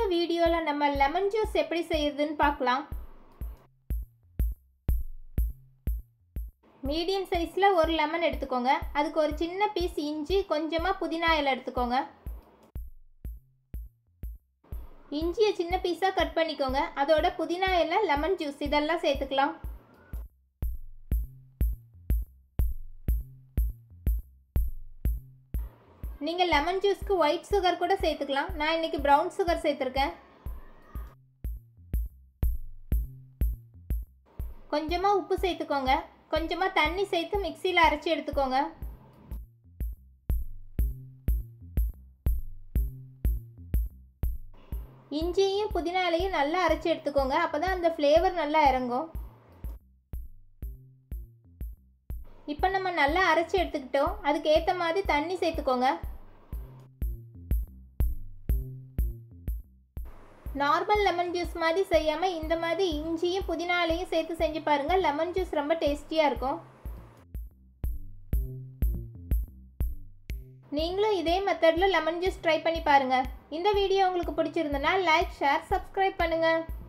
வீடியோவில் நம்ம lemon juice எப்படி செய்யறதுன்னு பார்க்கலாம் மீடியம் சைஸில் ஒரு லெமன் எடுத்துக்கோங்க அதுக்கு ஒரு சின்ன பீஸ் இஞ்சி கொஞ்சமாக புதினா இலை எடுத்துக்கோங்க இஞ்சியை சின்ன பீஸாக கட் பண்ணிக்கோங்க அதோட புதினா இலை லெமன் ஜூஸ் இதெல்லாம் சேர்த்துக்கலாம் நீங்கள் லெமன் ஜூஸ்க்கு ஒயிட் சுகர் கூட சேர்த்துக்கலாம் நான் இன்னைக்கு ப்ரௌன் சுகர் சேர்த்துருக்கேன் கொஞ்சமாக உப்பு சேர்த்துக்கோங்க கொஞ்சமாக தண்ணி சேர்த்து மிக்சியில் அரைச்சி எடுத்துக்கோங்க இஞ்சியும் புதினா இலையும் நல்லா அரைச்சி எடுத்துக்கோங்க அப்போ தான் அந்த ஃப்ளேவர் நல்லா இறங்கும் இப்போ நம்ம நல்லா அரைச்சி எடுத்துக்கிட்டோம் அதுக்கு ஏற்ற மாதிரி தண்ணி சேர்த்துக்கோங்க நார்மல் லெமன் ஜூஸ் மாதிரி செய்யாமல் இந்த மாதிரி இஞ்சியும் புதினாலையும் சேர்த்து செஞ்சு பாருங்கள் லெமன் ஜூஸ் ரொம்ப டேஸ்டியாக இருக்கும் நீங்களும் இதே மெத்தடில் லெமன் ஜூஸ் ட்ரை பண்ணி பாருங்கள் இந்த வீடியோ உங்களுக்கு பிடிச்சிருந்தனா லைக் ஷேர் சப்ஸ்கிரைப் பண்ணுங்கள்